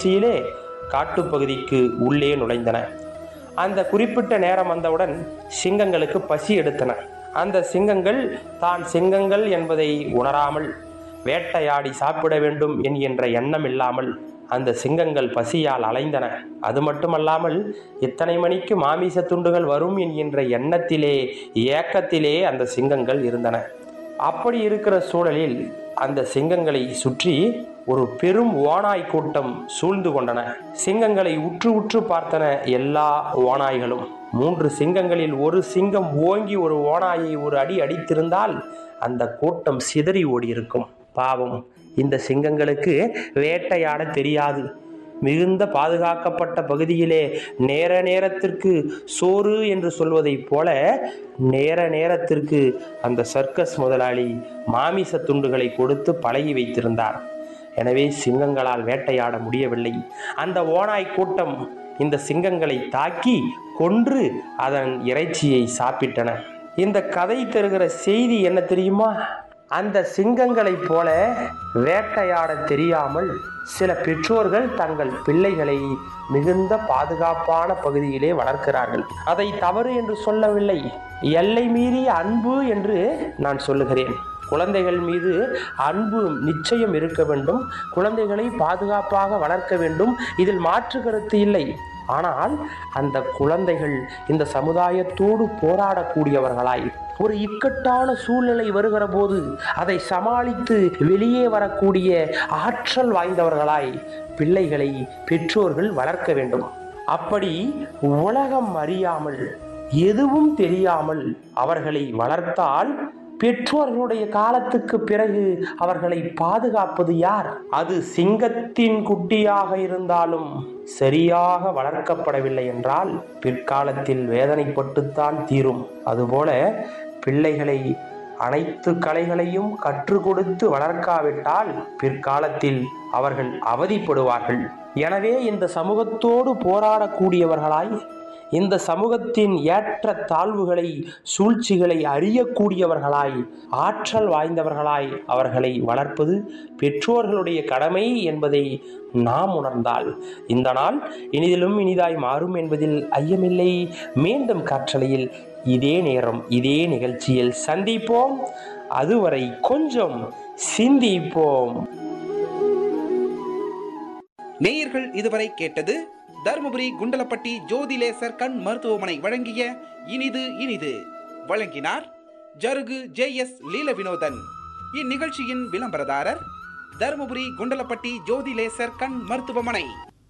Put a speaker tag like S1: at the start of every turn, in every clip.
S1: முயற்சியிலே காட்டுப்பகுதிக்கு உள்ளே நுழைந்தன அந்த குறிப்பிட்ட நேரம் வந்தவுடன் சிங்கங்களுக்கு பசி எடுத்தன அந்த சிங்கங்கள் தான் சிங்கங்கள் என்பதை உணராமல் வேட்டையாடி சாப்பிட வேண்டும் என்கின்ற எண்ணம் இல்லாமல் அந்த சிங்கங்கள் பசியால் அலைந்தன அது மட்டுமல்லாமல் இத்தனை மணிக்கு மாமிச துண்டுகள் வரும் என்கின்ற எண்ணத்திலே ஏக்கத்திலே அந்த சிங்கங்கள் இருந்தன அப்படி இருக்கிற சூழலில் அந்த சிங்கங்களை சுற்றி ஒரு பெரும் ஓநாய் கூட்டம் சூழ்ந்து கொண்டன சிங்கங்களை உற்று உற்று பார்த்தன எல்லா ஓநாய்களும் மூன்று சிங்கங்களில் ஒரு சிங்கம் ஓங்கி ஒரு ஓநாயை ஒரு அடி அடித்திருந்தால் அந்த கூட்டம் சிதறி ஓடியிருக்கும் பாவம் இந்த சிங்கங்களுக்கு வேட்டையாட தெரியாது மிகுந்த பாதுகாக்கப்பட்ட பகுதியிலே நேர நேரத்திற்கு சோறு என்று சொல்வதைப் போல நேர நேரத்திற்கு அந்த சர்க்கஸ் முதலாளி மாமிச துண்டுகளை கொடுத்து பழகி வைத்திருந்தார் எனவே சிங்கங்களால் வேட்டையாட முடியவில்லை அந்த ஓநாய் கூட்டம் இந்த சிங்கங்களை தாக்கி கொன்று அதன் இறைச்சியை சாப்பிட்டன இந்த கதை தருகிற செய்தி என்ன தெரியுமா அந்த சிங்கங்களைப் போல வேட்டையாட தெரியாமல் சில பெற்றோர்கள் தங்கள் பிள்ளைகளை மிகுந்த பாதுகாப்பான பகுதியிலே வளர்க்கிறார்கள் அதை தவறு என்று சொல்லவில்லை எல்லை மீறிய அன்பு என்று நான் சொல்லுகிறேன் குழந்தைகள் மீது அன்பு நிச்சயம் இருக்க வேண்டும் குழந்தைகளை பாதுகாப்பாக வளர்க்க வேண்டும் இதில் மாற்று கருத்து இல்லை ஆனால் அந்த குழந்தைகள் இந்த சமுதாயத்தோடு போராடக்கூடியவர்களாய் ஒரு இக்கட்டான சூழ்நிலை வருகிற போது அதை சமாளித்து வெளியே வரக்கூடிய ஆற்றல் வாய்ந்தவர்களாய் பிள்ளைகளை பெற்றோர்கள் வளர்க்க வேண்டும் அப்படி உலகம் அறியாமல் எதுவும் தெரியாமல் அவர்களை வளர்த்தால் பெற்றோர்களுடைய காலத்துக்கு பிறகு அவர்களை பாதுகாப்பது யார் அது சிங்கத்தின் குட்டியாக இருந்தாலும் சரியாக வளர்க்கப்படவில்லை என்றால் பிற்காலத்தில் வேதனைப்பட்டுத்தான் தீரும் அதுபோல பிள்ளைகளை அனைத்து கலைகளையும் கற்றுக் கொடுத்து வளர்க்காவிட்டால் பிற்காலத்தில் அவர்கள் அவதிப்படுவார்கள் எனவே இந்த சமூகத்தோடு போராடக்கூடியவர்களாய் இந்த சமூகத்தின் ஏற்ற தாழ்வுகளை சூழ்ச்சிகளை அறியக்கூடியவர்களாய் ஆற்றல் வாய்ந்தவர்களாய் அவர்களை வளர்ப்பது பெற்றோர்களுடைய கடமை என்பதை நாம் உணர்ந்தால் இந்த நாள் இனிதிலும் இனிதாய் மாறும் என்பதில் ஐயமில்லை மீண்டும் கற்றலையில் இதே நேரம் இதே நிகழ்ச்சியில் சந்திப்போம் அதுவரை கொஞ்சம் சிந்திப்போம்
S2: நேயர்கள் இதுவரை கேட்டது தருமபுரி குண்டலப்பட்டி ஜோதி லேசர் கண் மருத்துவமனை வழங்கிய இனிது இனிது வழங்கினார் ஜருகு ஜே எஸ் லீல வினோதன் இந்நிகழ்ச்சியின் விளம்பரதாரர் தருமபுரி குண்டலப்பட்டி ஜோதி லேசர் கண் மருத்துவமனை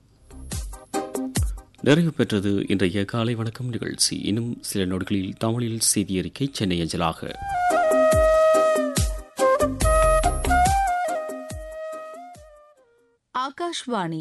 S3: நிறைவு பெற்றது இன்றைய காலை வணக்கம் நிகழ்ச்சி இன்னும் சில நொடிகளில் தமிழில் செய்தி அறிக்கை சென்னை அஞ்சலாக
S4: ஆகாஷ்வாணி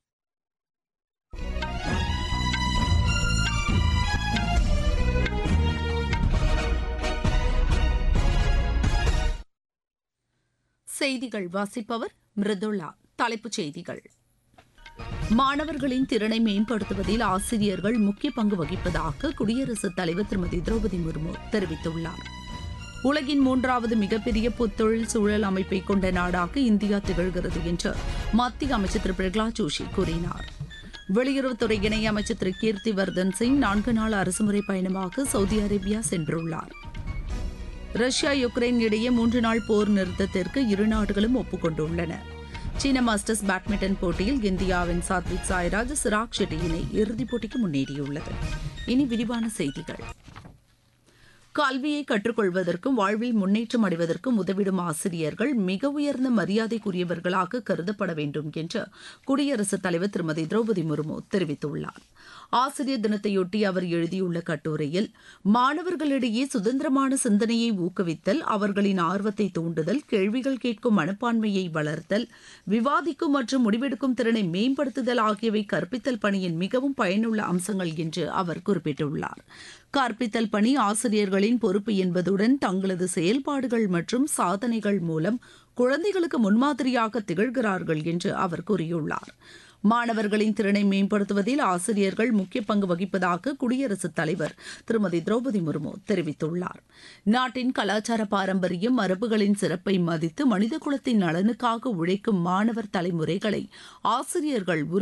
S4: செய்திகள் வாசிப்பவர் மிருதுளா தலைப்புச் செய்திகள் மாணவர்களின் திறனை மேம்படுத்துவதில் ஆசிரியர்கள் முக்கிய பங்கு வகிப்பதாக குடியரசுத் தலைவர் திருமதி திரௌபதி முர்மு தெரிவித்துள்ளார் உலகின் மூன்றாவது மிகப்பெரிய புத்தொழில் சூழல் அமைப்பை கொண்ட நாடாக இந்தியா திகழ்கிறது என்று மத்திய அமைச்சர் திரு பிரகலாத் ஜோஷி கூறினார் வெளியுறவுத்துறை இணையமைச்சர் திரு கீர்த்தி வர்தன் சிங் நான்கு நாள் அரசுமுறை பயணமாக சவுதி அரேபியா சென்றுள்ளார் ரஷ்யா யுக்ரைன் இடையே மூன்று நாள் போர் நிறுத்தத்திற்கு இரு நாடுகளும் ஒப்புக்கொண்டுள்ளன சீன மாஸ்டர்ஸ் பேட்மிண்டன் போட்டியில் இந்தியாவின் சாத்விக் சாய்ராஜ் சிராக் ஷெட்டி இணை இறுதிப் போட்டிக்கு முன்னேறியுள்ளது இனி விரிவான செய்திகள் கல்வியை கற்றுக்கொள்வதற்கும் வாழ்வில் முன்னேற்றம் அடைவதற்கும் உதவிடும் ஆசிரியர்கள் மிக உயர்ந்த மரியாதைக்குரியவர்களாக கருதப்பட வேண்டும் என்று குடியரசுத் தலைவர் திருமதி திரௌபதி முர்மு தெரிவித்துள்ளார் ஆசிரியர் தினத்தையொட்டி அவர் எழுதியுள்ள கட்டுரையில் மாணவர்களிடையே சுதந்திரமான சிந்தனையை ஊக்குவித்தல் அவர்களின் ஆர்வத்தை தூண்டுதல் கேள்விகள் கேட்கும் மனப்பான்மையை வளர்த்தல் விவாதிக்கும் மற்றும் முடிவெடுக்கும் திறனை மேம்படுத்துதல் ஆகியவை கற்பித்தல் பணியின் மிகவும் பயனுள்ள அம்சங்கள் என்று அவர் குறிப்பிட்டுள்ளார் கற்பித்தல் பணி ஆசிரியர்களின் பொறுப்பு என்பதுடன் தங்களது செயல்பாடுகள் மற்றும் சாதனைகள் மூலம் குழந்தைகளுக்கு முன்மாதிரியாக திகழ்கிறார்கள் என்று அவர் கூறியுள்ளார் மாணவர்களின் திறனை மேம்படுத்துவதில் ஆசிரியர்கள் முக்கிய பங்கு வகிப்பதாக குடியரசுத் தலைவர் திருமதி திரௌபதி முர்மு தெரிவித்துள்ளார் நாட்டின் கலாச்சார பாரம்பரியம் மரபுகளின் சிறப்பை மதித்து மனித குலத்தின் நலனுக்காக உழைக்கும் மாணவர் தலைமுறைகளை ஆசிரியர்கள்